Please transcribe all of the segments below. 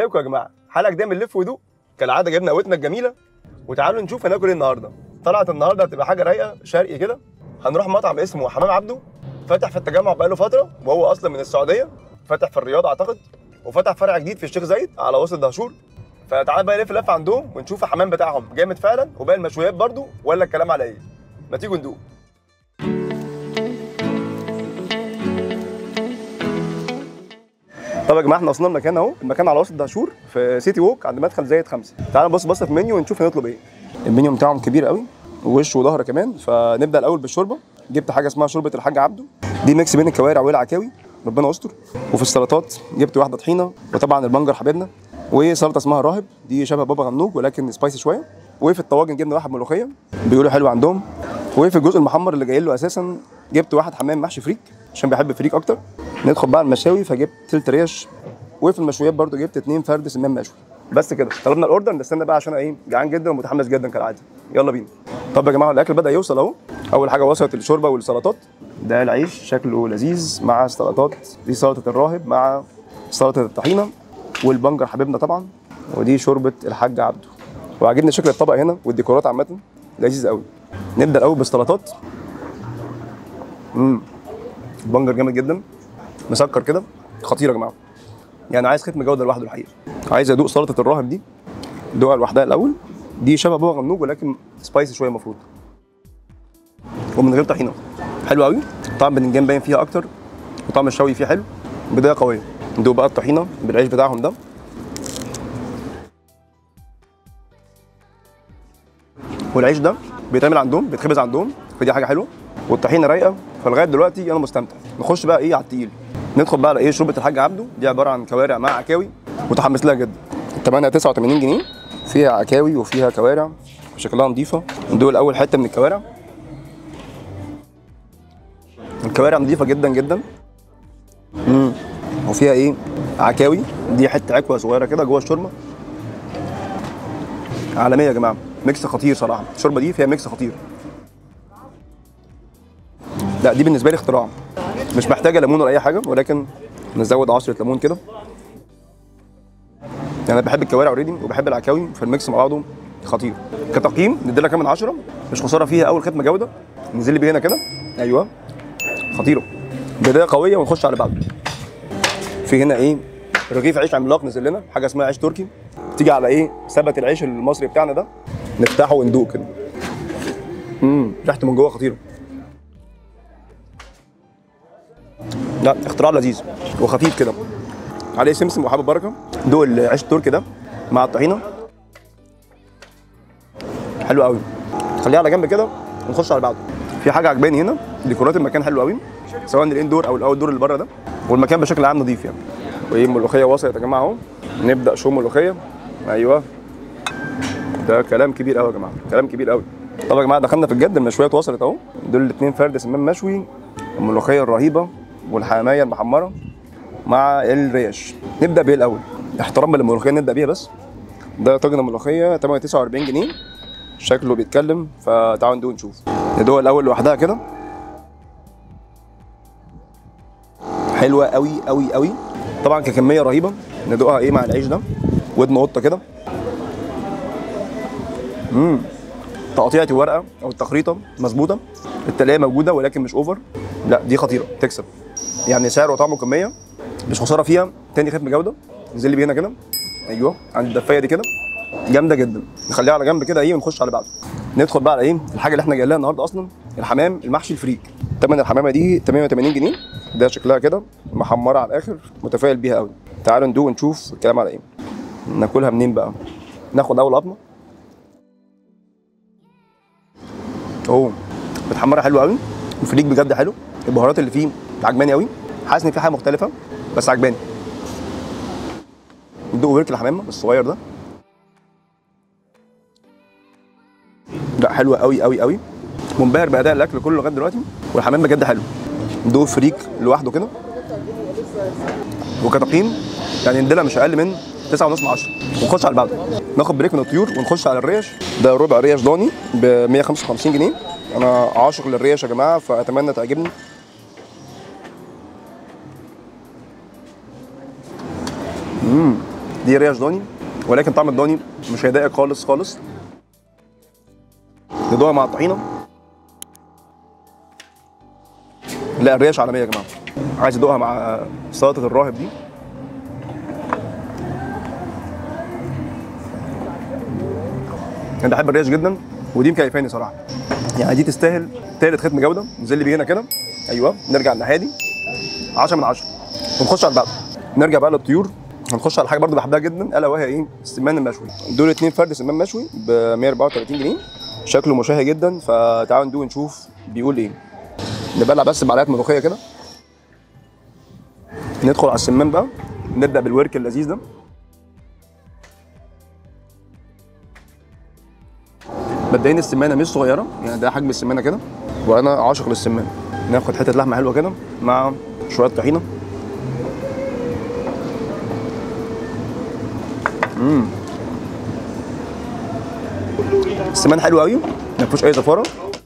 ازيكم يا جماعه حلقه جديده من لف ودوق كالعاده جبنا قوتنا الجميله وتعالوا نشوف هناكل ايه النهارده طلعت النهارده هتبقى حاجه رايقه شرقي كده هنروح مطعم اسمه حمام عبده فاتح في التجمع بقاله فتره وهو اصلا من السعوديه فاتح في الرياض اعتقد وفتح فرع جديد في الشيخ زايد على وسط دهشور فتعال بقى نلف لفه عندهم ونشوف الحمام بتاعهم جامد فعلا وباقي المشويات برضو ولا الكلام على ايه ما تيجوا ندوق طب يا جماعه احنا وصلنا المكان اهو المكان على وسط دهشور في سيتي ووك عند مدخل زايد خمسة تعالوا نبص بصه في المنيو ونشوف هنطلب ايه المنيو بتاعهم كبير قوي ووش وظهر كمان فنبدا الاول بالشوربه جبت حاجه اسمها شوربه الحاج عبده دي ميكس بين الكوارع والعكاوي ربنا يستر وفي السلطات جبت واحده طحينه وطبعا البنجر حبيبنا وسلطه اسمها راهب دي شبه بابا غنوج ولكن سبايسي شويه وفي الطواجن جبنا واحد ملوخيه بيقولوا حلو عندهم وفي الجزء المحمر اللي جاي له اساسا جبت واحد حمام محشي فريك عشان بحب الفريك اكتر ندخل بقى المشاوي فجبت تلت ريش وفي المشويات برضو جبت اتنين فرد سمان مشوي بس كده طلبنا الاوردر نستنى بقى عشان ايه جعان جدا ومتحمس جدا كالعاده يلا بينا طب يا جماعه الاكل بدا يوصل اهو اول حاجه وصلت الشوربه والسلطات ده العيش شكله لذيذ مع السلطات دي سلطه الراهب مع سلطه الطحينه والبنجر حبيبنا طبعا ودي شوربه الحاج عبده وعاجبني شكل الطبق هنا والديكورات عامه لذيذ قوي نبدا الاول بالسلطات امم البنجر جامد جدا مسكر كده خطير يا جماعه يعني عايز ختم جوده لوحده الحقيقه عايز ادوق سلطه الراهب دي دوقها لوحدها الاول دي شبه بابا غنوج ولكن سبايسي شويه المفروض ومن غير طحينه حلو قوي طعم الباذنجان باين فيها اكتر وطعم الشوي فيه حلو بدايه قويه ندوق بقى الطحينه بالعيش بتاعهم ده والعيش ده بيتعمل عندهم بيتخبز عندهم فدي حاجه حلوه والطحينه رايقه فلغايه دلوقتي انا مستمتع نخش بقى ايه على التقيل ندخل بقى على ايه شوربه الحاج عبده دي عباره عن كوارع مع عكاوي متحمس لها جدا الثمنها 89 جنيه فيها عكاوي وفيها كوارع شكلها نظيفه ندوق الاول حته من الكوارع الكوارع نظيفه جدا جدا امم وفيها ايه عكاوي دي حته عكوه صغيره كده جوه الشوربه عالميه يا جماعه ميكس خطير صراحه الشوربه دي فيها ميكس خطير لا دي بالنسبه لي اختراع مش محتاجه ليمون ولا اي حاجه ولكن نزود عصره ليمون كده يعني انا بحب الكوارع اوريدي وبحب العكاوي فالميكس مع بعضه خطير كتقييم ندي لها كام من 10 مش خساره فيها اول ختمه جوده ننزل لي بيه هنا كده ايوه خطيره بدايه قويه ونخش على بعض في هنا ايه رغيف عيش عملاق نزل لنا حاجه اسمها عيش تركي تيجي على ايه ثبت العيش المصري بتاعنا ده نفتحه وندوق كده امم ريحته من جوه خطيره لا اختراع لذيذ وخفيف كده عليه سمسم وحبه بركه دوق العيش التركي ده مع الطحينه حلو قوي خليها على جنب كده ونخش على بعضه في حاجه عجباني هنا ديكورات المكان حلو قوي سواء الاندور او الاوت دور اللي بره ده والمكان بشكل عام نظيف يعني وايه الملوخيه وصلت يا جماعه اهو نبدا شو ملوخيه ايوه ده كلام كبير قوي يا جماعه كلام كبير قوي طب يا جماعه دخلنا في الجد المشويات وصلت اهو دول الاثنين فرد سمان مشوي الملوخيه الرهيبه والحمايه المحمره مع الريش نبدا بايه الاول احتراما للملوخيه نبدا بيها بس ده طاجن الملوخيه 849 جنيه شكله بيتكلم فتعالوا ندوق نشوف ندوق الاول لوحدها كده حلوه قوي قوي قوي طبعا ككميه رهيبه ندوقها ايه مع العيش ده ودن قطه كده امم تقطيعه الورقه او التخريطه مظبوطه التلاقيه موجوده ولكن مش اوفر لا دي خطيره تكسب يعني سعر وطعم وكميه مش خساره فيها تاني ختم جوده نزل لي بيه هنا كده ايوه عند الدفايه دي كده جامده جدا نخليها على جنب كده ايه ونخش على بعض ندخل بقى على ايه الحاجه اللي احنا جايين لها النهارده اصلا الحمام المحشي الفريك ثمن الحمامه دي 88 جنيه ده شكلها كده محمره على الاخر متفائل بيها قوي تعالوا ندوق ونشوف الكلام على ايه ناكلها منين بقى ناخد اول قطمه اوه متحمره حلو قوي الفريك بجد حلو البهارات اللي فيه عجباني قوي حاسس ان في حاجه مختلفه بس عجباني ندوق ورك الحمامه الصغير ده لا حلوه قوي قوي قوي منبهر باداء الاكل كله لغايه دلوقتي والحمام بجد حلو ندوق فريك لوحده كده وكتقييم يعني نديلها مش اقل من 9.5 من 10 ونخش على بعضه ناخد بريك من الطيور ونخش على الريش ده ربع ريش ضاني ب 155 جنيه انا عاشق للريش يا جماعه فاتمنى تعجبني دي ريش ضاني ولكن طعم الضاني مش هيضايقك خالص خالص ندوقها مع الطحينه لا الريش عالميه يا جماعه عايز ادوقها مع سلطه الراهب دي انا بحب الريش جدا ودي مكيفاني صراحه يعني دي تستاهل تالت ختم جوده نزل بيه هنا كده ايوه نرجع الناحيه دي 10 من 10 ونخش على اللي بعده نرجع بقى للطيور هنخش على حاجه برضو بحبها جدا الا وهي ايه السمان المشوي دول اتنين فرد سمان مشوي ب 134 جنيه شكله مشهي جدا فتعالوا ندوق نشوف بيقول ايه نبلع بس معلقه ملوخيه كده ندخل على السمان بقى نبدا بالورك اللذيذ ده مبدئيا السمانه مش صغيره يعني ده حجم السمانه كده وانا عاشق للسمان ناخد حته لحمه حلوه كده مع شويه طحينه امم السمان حلو قوي ما فيهوش اي زفاره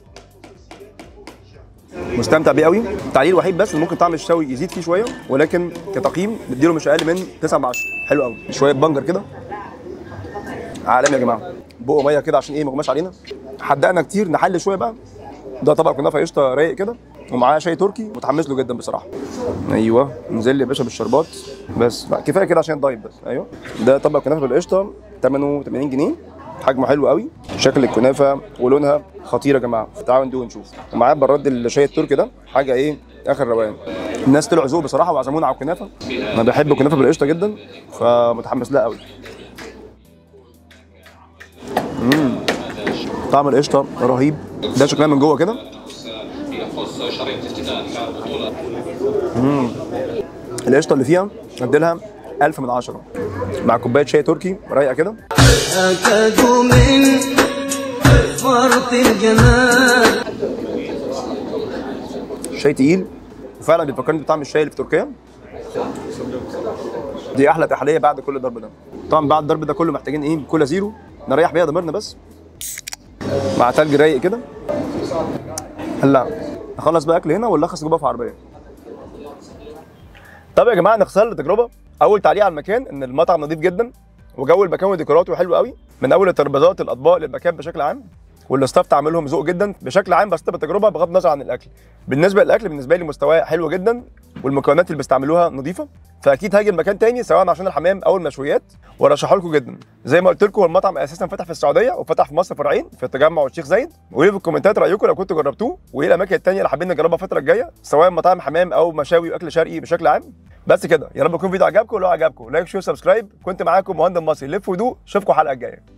مستمتع بيه قوي التعليل الوحيد بس ان ممكن طعم الشوي يزيد فيه شويه ولكن كتقييم نديله مش اقل من 9 من 10 حلو قوي شويه بنجر كده عالمي يا جماعه بقه ميه كده عشان ايه ما يغماش علينا حدقنا كتير نحل شويه بقى ده طبق كنافه قشطه رايق كده ومعاه شاي تركي متحمس له جدا بصراحه ايوه نزل لي يا باشا بالشربات بس بقى كفايه كده عشان الدايت بس ايوه ده طبق كنافه بالقشطه ثمنه 80 جنيه حجمه حلو قوي شكل الكنافه ولونها خطير يا جماعه تعالوا ندوق ونشوف ومعاه براد الشاي التركي ده حاجه ايه اخر روقان الناس طلعوا ذوق بصراحه وعزمونا على الكنافه انا بحب الكنافه بالقشطه جدا فمتحمس لها قوي مم. طعم القشطه رهيب ده شكلها من جوه كده مم. القشطه اللي فيها اديلها 1000 من 10 مع كوبايه شاي تركي رايقه كده أكاد من فرط الجمال شاي تقيل وفعلا بيفكرني بطعم الشاي اللي في تركيا دي احلى تحليه بعد كل الضرب ده طبعا بعد الضرب ده كله محتاجين ايه كولا زيرو نريح بيها ضميرنا بس مع تلج رايق كده هلا نخلص بقى اكل هنا ونلخص جوه في عربيه طب يا جماعه نخسر التجربه اول تعليق على المكان ان المطعم نظيف جدا وجو المكان وديكوراته حلو قوي من اول الترابيزات الاطباق للمكان بشكل عام والاستاف تعاملهم ذوق جدا بشكل عام بس بالتجربه بغض النظر عن الاكل بالنسبه للاكل بالنسبه لي مستواه حلو جدا والمكونات اللي بيستعملوها نظيفه فاكيد هاجي المكان تاني سواء عشان الحمام او المشويات وارشحه لكم جدا زي ما قلت لكم هو المطعم اساسا فتح في السعوديه وفتح في مصر فرعين في التجمع والشيخ زايد وقولوا في الكومنتات رايكم لو كنتوا جربتوه وايه الاماكن التانيه اللي حابين نجربها الفتره الجايه سواء مطاعم حمام او مشاوي واكل شرقي بشكل عام بس كده يا رب يكون الفيديو عجبكم ولو عجبكم لايك شير سبسكرايب كنت معاكم مهندم مصري لف ودوق اشوفكم الحلقه الجايه